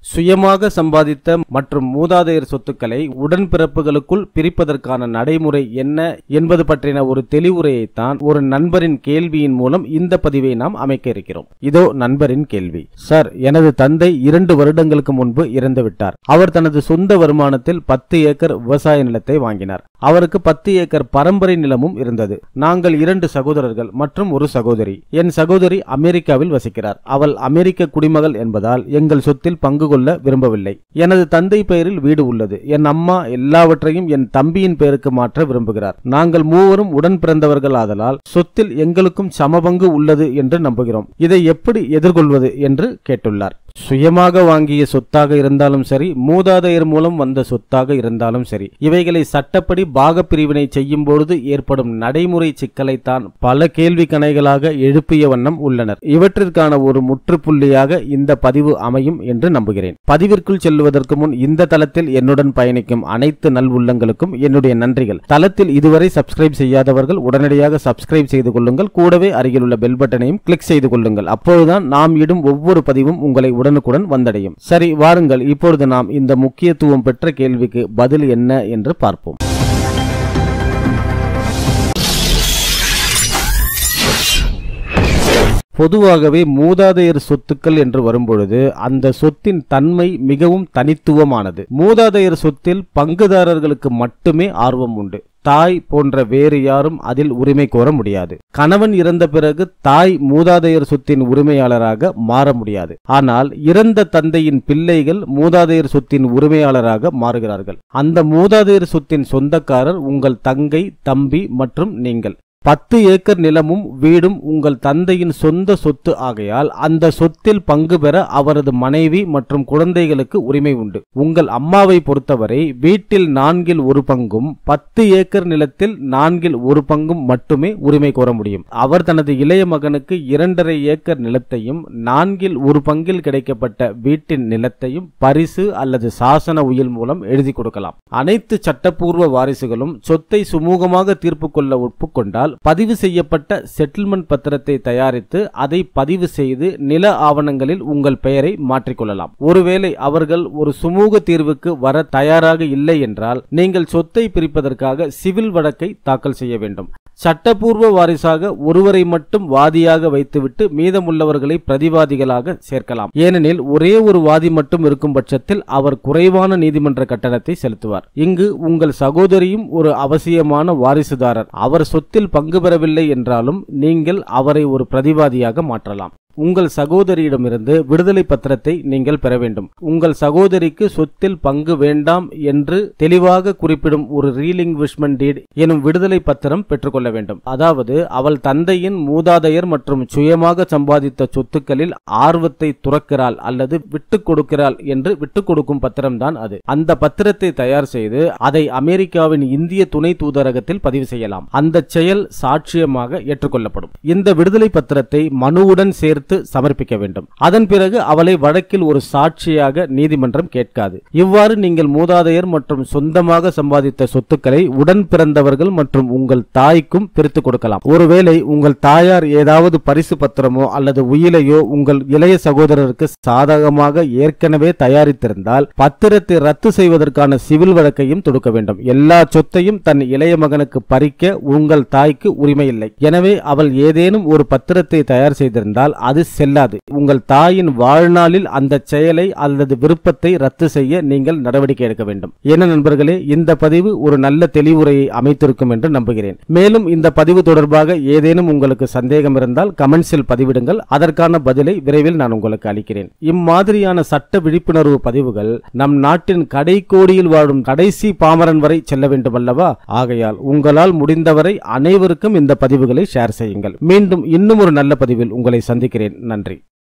சுயமாக சம்பாதித்த மற்றும் மூதாதையர் சொத்துக்களை உடன்பிறப்புகளுக்குள் பிரிப்பதற்கான நடைமுறை என்ன என்பது பற்றின ஒரு தெளிவுரையைத்தான் ஒரு நண்பரின் கேள்வியின் மூலம் இந்த பதிவை நாம் அமைக்க இருக்கிறோம் இதோ நண்பரின் கேள்வி சார் எனது தந்தை இரண்டு வருடங்களுக்கு முன்பு இறந்து விட்டார் அவர் தனது சொந்த வருமானத்தில் பத்து ஏக்கர் விவசாய நிலத்தை வாங்கினார் அவருக்கு பத்து ஏக்கர் பரம்பரை நிலமும் இருந்தது நாங்கள் இரண்டு சகோதரர்கள் மற்றும் ஒரு சகோதரி என் சகோதரி அமெரிக்காவில் வசிக்கிறார் அவள் அமெரிக்க குடிமகள் என்பதால் எங்கள் சொத்தில் பங்கு கொள்ள விரும்பவில்லை எனது தந்தை பெயரில் வீடு உள்ளது என் அம்மா எல்லாவற்றையும் என் தம்பியின் பெயருக்கு மாற்ற விரும்புகிறார் நாங்கள் மூவரும் உடன் பிறந்தவர்கள் ஆதலால் சொத்தில் எங்களுக்கும் சமபங்கு உள்ளது என்று நம்புகிறோம் இதை எப்படி எதிர்கொள்வது என்று கேட்டுள்ளார் சுயமாக வாங்கிய சொத்தாக இருந்தாலும் சரி மூதாதையர் மூலம் வந்த சொத்தாக இருந்தாலும் சரி இவைகளை சட்டப்படி பாக பிரிவினை செய்யும் பொழுது ஏற்படும் நடைமுறை சிக்கலைத்தான் பல கேள்வி கணைகளாக எழுப்பிய வண்ணம் உள்ளனர் இவற்றிற்கான ஒரு முற்றுப்புள்ளியாக இந்த பதிவு அமையும் என்று நம்புகிறேன் பதிவிற்குள் செல்வதற்கு முன் இந்த தளத்தில் என்னுடன் பயணிக்கும் அனைத்து நல்வுள்ளங்களுக்கும் என்னுடைய நன்றிகள் தளத்தில் இதுவரை சப்ஸ்கிரைப் செய்யாதவர்கள் உடனடியாக சப்ஸ்கிரைப் செய்து கொள்ளுங்கள் கூடவே அருகிலுள்ள பெல் பட்டனையும் கிளிக் செய்து கொள்ளுங்கள் அப்போதுதான் நாம் இடும் ஒவ்வொரு பதிவும் உங்களை உடனுக்குடன் வந்தடையும் சரி வாருங்கள் இப்பொழுது நாம் இந்த முக்கியத்துவம் பெற்ற கேள்விக்கு பதில் என்ன என்று பார்ப்போம் பொதுவாகவே மூதாதையர் சொத்துக்கள் என்று வரும்பொழுது அந்த சொத்தின் தன்மை மிகவும் தனித்துவமானது மூதாதையர் சொத்தில் பங்குதாரர்களுக்கு மட்டுமே ஆர்வம் உண்டு தாய் போன்ற வேறு யாரும் அதில் உரிமை கோர முடியாது கணவன் இறந்த பிறகு தாய் மூதாதையர் சொத்தின் உரிமையாளராக மாற முடியாது ஆனால் இறந்த தந்தையின் பிள்ளைகள் மூதாதையர் சொத்தின் உரிமையாளராக மாறுகிறார்கள் அந்த மூதாதையர் சொத்தின் சொந்தக்காரர் உங்கள் தங்கை தம்பி மற்றும் நீங்கள் பத்து ஏக்கர் நிலமும் வீடும் உங்கள் தந்தையின் சொந்த சொத்து ஆகையால் அந்த சொத்தில் பங்கு பெற அவரது மனைவி மற்றும் குழந்தைகளுக்கு உரிமை உண்டு உங்கள் அம்மாவை பொறுத்தவரை வீட்டில் நான்கில் ஒரு பங்கும் பத்து ஏக்கர் நிலத்தில் நான்கில் ஒரு பங்கும் மட்டுமே உரிமை கோர முடியும் அவர் தனது இளைய மகனுக்கு இரண்டரை ஏக்கர் நிலத்தையும் நான்கில் ஒரு பங்கில் கிடைக்கப்பட்ட வீட்டின் நிலத்தையும் பரிசு அல்லது சாசன உயில் மூலம் எழுதி கொடுக்கலாம் அனைத்து சட்டப்பூர்வ வாரிசுகளும் சொத்தை சுமூகமாக தீர்ப்பு கொள்ள ஒப்புக்கொண்டால் பதிவு செய்யப்பட்ட செட்டில்மெண்ட் பத்திரத்தை தயாரித்து அதை பதிவு செய்து நில ஆவணங்களில் உங்கள் பெயரை மாற்றிக்கொள்ளலாம் ஒருவேளை அவர்கள் ஒரு சுமூக தீர்வுக்கு வர தயாராக இல்லை என்றால் நீங்கள் சொத்தை பிரிப்பதற்காக சிவில் வழக்கை தாக்கல் செய்ய வேண்டும் சட்டப்பூர்வ வாரிசாக ஒருவரை மட்டும் வாதியாக வைத்துவிட்டு மீதமுள்ளவர்களை பிரதிவாதிகளாக சேர்க்கலாம் ஏனெனில் ஒரே ஒரு வாதி மட்டும் இருக்கும் பட்சத்தில் அவர் குறைவான நீதிமன்ற கட்டணத்தை செலுத்துவார் இங்கு உங்கள் சகோதரியும் ஒரு அவசியமான வாரிசுதாரர் அவர் சொத்தில் பங்கு பெறவில்லை என்றாலும் நீங்கள் அவரை ஒரு பிரதிவாதியாக மாற்றலாம் உங்கள் சகோதரியிடமிருந்து விடுதலை பத்திரத்தை நீங்கள் பெற வேண்டும் உங்கள் சகோதரிக்கு சொத்தில் பங்கு வேண்டாம் என்று தெளிவாக குறிப்பிடும் ஒரு ரீலிங்விஷ்மெண்ட் டீட் எனும் விடுதலை பத்திரம் பெற்றுக்கொள்ள வேண்டும் அதாவது அவள் தந்தையின் மூதாதையர் மற்றும் சுயமாக சம்பாதித்த சொத்துக்களில் ஆர்வத்தை துறக்கிறாள் அல்லது விட்டுக் கொடுக்கிறாள் என்று விட்டுக் கொடுக்கும் பத்திரம்தான் அது அந்த பத்திரத்தை தயார் செய்து அதை அமெரிக்காவின் இந்திய துணை தூதரகத்தில் பதிவு செய்யலாம் அந்த செயல் சாட்சியமாக ஏற்றுக்கொள்ளப்படும் இந்த விடுதலை பத்திரத்தை மனுவுடன் சேர்த்து சமர்ப்பிக்க வேண்டும் அதன் பிறகு அவளை வழக்கில் ஒரு சாட்சியாக நீதிமன்றம் கேட்காது இவ்வாறு நீங்கள் மூதாதையர் மற்றும் சொந்தமாக சம்பாதித்த சொத்துக்களை உடன் பிறந்தவர்கள் மற்றும் உங்கள் தாய்க்கும் பிரித்து கொடுக்கலாம் ஒருவேளை உங்கள் தாயார் ஏதாவது பரிசு பத்திரமோ அல்லது உயிலையோ உங்கள் இளைய சகோதரருக்கு சாதகமாக ஏற்கனவே தயாரித்திருந்தால் பத்திரத்தை ரத்து செய்வதற்கான சிவில் வழக்கையும் தொடுக்க வேண்டும் எல்லா சொத்தையும் தன் இளைய மகனுக்கு பறிக்க உங்கள் தாய்க்கு உரிமை இல்லை எனவே அவள் ஏதேனும் ஒரு பத்திரத்தை தயார் செய்திருந்தால் அது செல்லாது உங்கள் தாயின் வாழ்நாளில் அந்த செயலை அல்லது விருப்பத்தை ரத்து செய்ய நீங்கள் நடவடிக்கை எடுக்க வேண்டும் என்ன நண்பர்களே இந்த பதிவு ஒரு நல்ல தெளிவுரையை அமைத்திருக்கும் என்று நம்புகிறேன் மேலும் இந்த பதிவு தொடர்பாக ஏதேனும் உங்களுக்கு சந்தேகம் இருந்தால் கமெண்ட்ஸில் பதிவிடுங்கள் அதற்கான பதிலை விரைவில் நான் உங்களுக்கு அளிக்கிறேன் இம்மாதிரியான சட்ட விழிப்புணர்வு பதிவுகள் நம் நாட்டின் கடைக்கோடியில் வாழும் கடைசி பாமரன் வரை செல்ல வேண்டும் அல்லவா ஆகையால் உங்களால் முடிந்தவரை அனைவருக்கும் இந்த பதிவுகளை ஷேர் செய்யுங்கள் மீண்டும் இன்னும் ஒரு நல்ல பதிவில் உங்களை சந்திக்கிறேன் நன்றி